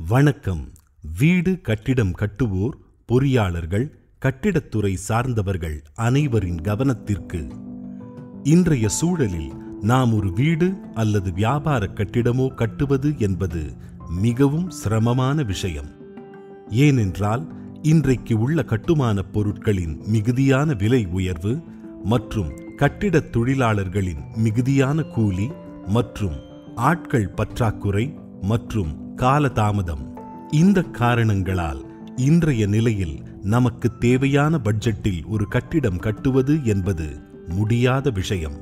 வணக்கம் வீடு கட்டிடம் கட்டுவோர் பொறியாளர்கள் கட்டிடத்துறை சார்ந்தவர்கள் அனைவரின் கவனத்திற்கு இன்றைய சூழலில் நாம் ஒரு வீடு அல்லது வியாபார கட்டிடமோ கட்டுவது என்பது மிகவும் சிரமமான விஷயம் ஏனென்றால் இன்றைக்கு உள்ள கட்டுமானப் பொருட்களின் மிகுதியான விலை உயர்வு மற்றும் கட்டிடத் தொழிலாளர்களின் மிகுதியான கூலி மற்றும் ஆட்கள் பற்றாக்குறை மற்றும் காலதாமதம் இந்த காரணங்களால் இன்றைய நிலையில் நமக்கு தேவையான பட்ஜெட்டில் ஒரு கட்டிடம் கட்டுவது என்பது முடியாத விஷயம்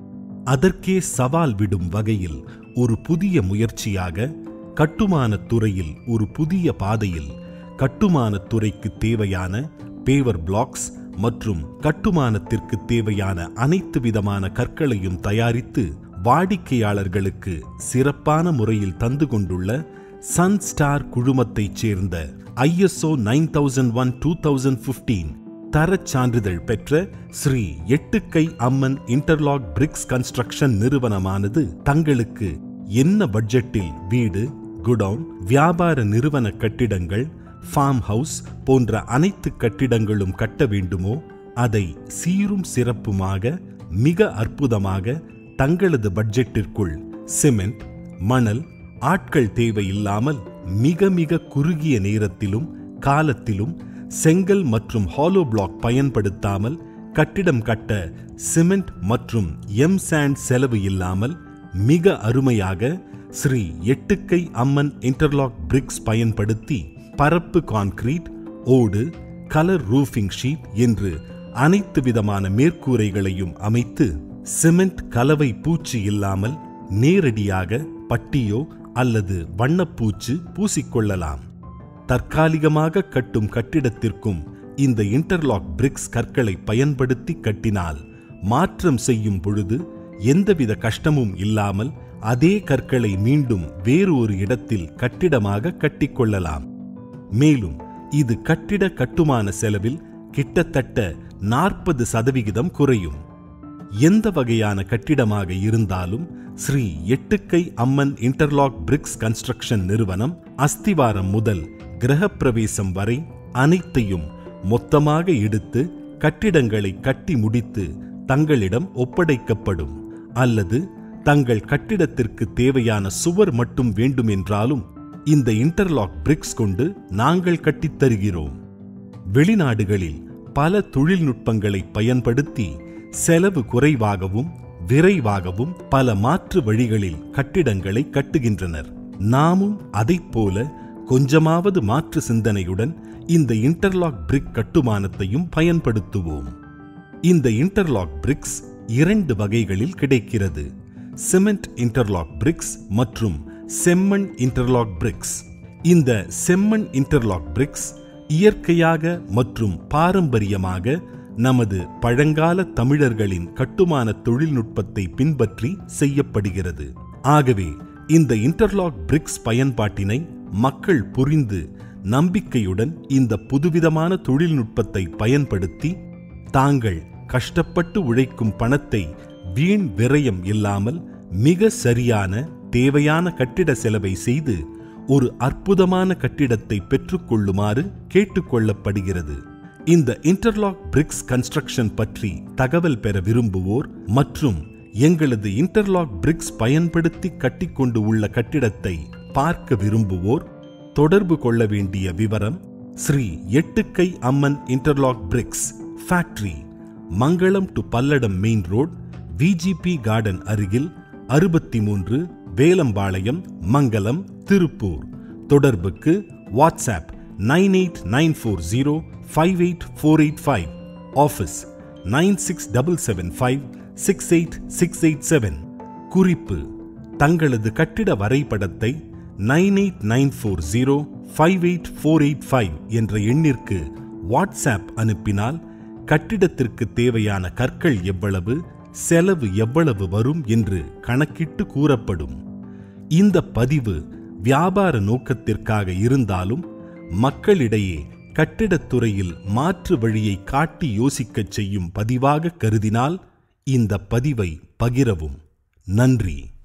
அதற்கே சவால் விடும் வகையில் ஒரு புதிய முயற்சியாக கட்டுமானத் துறையில் ஒரு புதிய பாதையில் கட்டுமானத் துறைக்கு தேவையான பேவர் பிளாக்ஸ் மற்றும் கட்டுமானத்திற்கு தேவையான அனைத்து விதமான கற்களையும் தயாரித்து வாடிக்கையாளர்களுக்கு சிறப்பான முறையில் தந்து கொண்டுள்ள சன் ஸ்டார் குழுமத்தைச் சேர்ந்த ISO nine thousand one two thousand fifteen தரச் சான்றிதழ் பெற்ற Sri Ettukkai Amman interlock bricks construction நிறுவனமானது தங்களுக்கு என்ன பட்ஜெட்டில் வீடு குடவுன் வியாபார நிறுவன கட்டிடங்கள் ஃபார்ம் ஹவுஸ் போன்ற அனைத்து கட்டிடங்களும் கட்ட வேண்டுமோ அதை சீரும் சிறப்புமாக மிக அற்புதமாக தங்களது பட்ஜெட்டிற்குள் சிமெண்ட் மணல் ஆட்கள் தேவையில்லாமல் மிக மிக குறுகிய நேரத்திலும் காலத்திலும் செங்கல் மற்றும் ஹாலோ பிளாக் பயன்படுத்தாமல் கட்டிடம் கட்ட சிமெண்ட் மற்றும் எம் சாண்ட் செலவு இல்லாமல் மிக அருமையாக ஸ்ரீ எட்டுக்கை அம்மன் இன்டர்லாக் பிரிக்ஸ் பயன்படுத்தி பரப்பு கான்கிரீட் ஓடு கலர் ரூஃபிங் ஷீட் என்று அனைத்து விதமான மேற்கூரைகளையும் அமைத்து சிமெண்ட் கலவை பூச்சு இல்லாமல் நேரடியாக பட்டியோ அல்லது வண்ணப்பூச்சு பூசிக்கொள்ளலாம் தற்காலிகமாக கட்டும் கட்டிடத்திற்கும் இந்த இன்டர்லாக் பிரிக்ஸ் கற்களை பயன்படுத்தி கட்டினால் மாற்றம் செய்யும் பொழுது எந்தவித கஷ்டமும் இல்லாமல் அதே கற்களை மீண்டும் வேறு ஒரு இடத்தில் கட்டிடமாக கட்டிக்கொள்ளலாம் மேலும் இது கட்டிட கட்டுமான செலவில் கிட்டத்தட்ட நாற்பது சதவிகிதம் குறையும் எந்த வகையான கட்டிடமாக இருந்தாலும் Sri Ettukkai Amman interlock bricks construction நிறுவனம் அஸ்திவாரம் முதல் கிரகப்பிரவேசம் வரை அனைத்தையும் மொத்தமாக எடுத்து கட்டிடங்களை கட்டி முடித்து தங்களிடம் ஒப்படைக்கப்படும் அல்லது தங்கள் கட்டிடத்திற்கு தேவையான சுவர் மட்டும் வேண்டுமென்றாலும் இந்த இன்டர்லாக் பிரிக்ஸ் கொண்டு நாங்கள் கட்டித் தருகிறோம் வெளிநாடுகளில் பல தொழில்நுட்பங்களை பயன்படுத்தி செலவு குறைவாகவும் விரைவாகவும் பல மாற்று வழிகளில் கட்டிடங்களை கட்டுகின்றனர் நாமும் அதைப்போல கொஞ்சமாவது மாற்று சிந்தனையுடன் இந்த இன்டர்லாக் பிரிக் கட்டுமானத்தையும் பயன்படுத்துவோம் இந்த இன்டர்லாக் பிரிக்ஸ் இரண்டு வகைகளில் கிடைக்கிறது சிமெண்ட் இன்டர்லாக் பிரிக்ஸ் மற்றும் செம்மண் இன்டர்லாக் பிரிக்ஸ் இந்த செம்மண் இன்டர்லாக் பிரிக்ஸ் இயற்கையாக மற்றும் பாரம்பரியமாக நமது பழங்கால தமிழர்களின் கட்டுமான தொழில்நுட்பத்தை பின்பற்றி செய்யப்படுகிறது ஆகவே இந்த இன்டர்லாக் பிரிக்ஸ் பயன்பாட்டினை மக்கள் புரிந்து நம்பிக்கையுடன் இந்த புதுவிதமான தொழில்நுட்பத்தை பயன்படுத்தி தாங்கள் கஷ்டப்பட்டு உழைக்கும் பணத்தை வீண் விரயம் இல்லாமல் மிக சரியான தேவையான கட்டிட செலவை செய்து ஒரு அற்புதமான கட்டிடத்தை பெற்றுக்கொள்ளுமாறு கேட்டுக்கொள்ளப்படுகிறது இந்த இன்டர்லாக் பிரிக்ஸ் கன்ஸ்ட்ரக்ஷன் பற்றி தகவல் பெற விரும்புவோர் மற்றும் எங்களது இன்டர்லாக் பிரிக்ஸ் பயன்படுத்தி கட்டிக்கொண்டு உள்ள கட்டிடத்தை பார்க்க விரும்புவோர் தொடர்பு கொள்ள வேண்டிய விவரம் Sri Ettukkai Amman interlock bricks factory Mangalam to Palladam main road VGP garden அருகில் அறுபத்தி மூன்று வேலம்பாளையம் மங்கலம் திருப்பூர் தொடர்புக்கு WhatsApp nine eight nine four zero five eight four eight five office nine six double seven five six eight six eight seven குறிப்பு தங்களது கட்டிட வரைபடத்தை nine eight nine four zero five eight four eight five என்ற எண்ணிற்கு WhatsApp அனுப்பினால் கட்டிடத்திற்கு தேவையான கற்கள் எவ்வளவு செலவு எவ்வளவு வரும் என்று கணக்கிட்டு கூறப்படும் இந்த பதிவு வியாபார நோக்கத்திற்காக இருந்தாலும் மக்களிடையே கட்டிடத்துறையில் மாற்று வழியை காட்டி யோசிக்கச் செய்யும் பதிவாக கருதினால் இந்த பதிவை பகிரவும் நன்றி